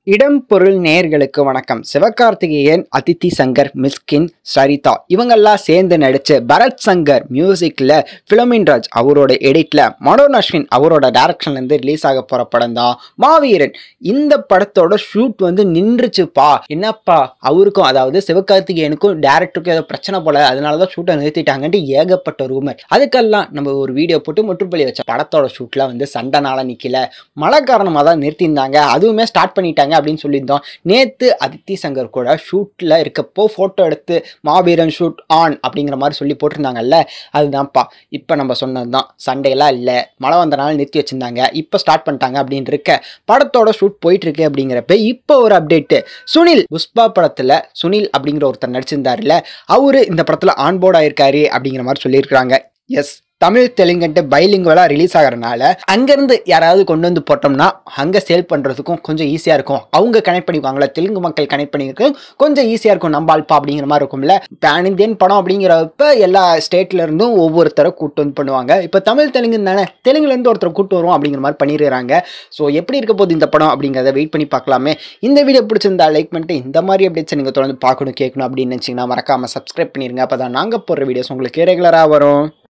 இடம் பொருள் நேயர்களுக்கு வணக்கம் சிவகார்த்திகேயன் அதித்தி சங்கர் மிஸ்கின் சரிதா இவங்கெல்லாம் சேர்ந்து நடிச்சு பரத் சங்கர் மியூசிக்ல பிலமின் ராஜ் அவரோட எடிட்ல மனோன் அஸ்வின் அவரோட டைரக்ஷன்ல இருந்து ரிலீஸ் ஆக போற படம் தான் மாவீரன் இந்த படத்தோட ஷூட் வந்து நின்றுச்சுப்பா என்னப்பா அவருக்கும் அதாவது சிவகார்த்திகேயனுக்கும் டேரக்டருக்கும் ஏதோ பிரச்சனை போல அதனாலதான் ஷூட்டை நிறுத்திட்டாங்கன்ட்டு ஏகப்பட்ட ரூமர் அதுக்கெல்லாம் நம்ம ஒரு வீடியோ போட்டு முற்றுப்புள்ளி வச்ச படத்தோட ஷூட்ல வந்து சண்டைனால நிக்கல மழை காரணமாக தான் நிறுத்தியிருந்தாங்க அதுவுமே ஸ்டார்ட் பண்ணிட்டாங்க அப்படின்னு சொல்லியிருந்தோம் நேற்று அதித்தி சங்கர் கூட ஷூட்டில் இருக்கப்போ ஃபோட்டோ எடுத்து மாவீரன் ஷூட் ஆன் அப்படிங்கிற மாதிரி சொல்லி போட்டிருந்தாங்கல்ல அதுதான்ப்பா இப்போ நம்ம சொன்னது தான் சண்டையெல்லாம் இல்லை மழை வந்தனால நிறுத்தி வச்சிருந்தாங்க இப்போ ஸ்டார்ட் பண்ணிட்டாங்க அப்படின்னு இருக்க படத்தோட ஷூட் போயிட்டு இருக்கு அப்படிங்கிறப்ப இப்போ ஒரு அப்டேட்டு சுனில் புஷ்பா படத்தில் சுனில் அப்படிங்கிற ஒருத்தர் நடிச்சிருந்தாருல அவரு இந்த படத்தில் ஆன்போர்ட் ஆயிருக்காரு அப்படிங்கிற மாதிரி சொல்லியிருக்கிறாங்க எஸ் தமிழ் தெலுங்குன்ட்டு பைலிங்குவலாக ரிலீஸ் ஆகிறனால அங்கேருந்து யாராவது கொண்டு வந்து போட்டோம்னா அங்கே சேல் பண்ணுறதுக்கும் கொஞ்சம் ஈஸியாக இருக்கும் அவங்க கனெக்ட் பண்ணிக்குவாங்களா தெலுங்கு மக்கள் கனெக்ட் பண்ணியிருக்கும் கொஞ்சம் ஈஸியாக இருக்கும் நம்ம ஆல்பா அப்படிங்கிற மாதிரி இருக்கும்ல பேன் இந்தியன் படம் அப்படிங்கிறப்ப எல்லா ஸ்டேட்ல இருந்தும் ஒவ்வொருத்தரை கூட்டு வந்து பண்ணுவாங்க இப்போ தமிழ் தெலுங்கு தானே தெலுங்குலேருந்து ஒருத்தர் கூட்டு வரும் அப்படிங்கிற மாதிரி பண்ணிடுறாங்க ஸோ எப்படி இருக்க போகுது இந்த படம் அப்படிங்கிறத வெயிட் பண்ணி பார்க்கலாமே இந்த வீடியோ பிடிச்சிருந்தா லைக் பண்ணிட்டு இந்த மாதிரி அப்டேட்ஸ் நீங்கள் தொடர்ந்து பார்க்கணும் கேட்கணும் அப்படின்னு நினச்சிங்கன்னா மறக்காமல் சப்ஸ்கிரைப் பண்ணிருங்க அப்போ தான் நாங்கள் போடுற வீடியோஸ் உங்களுக்கு ரெகுலராக வரும்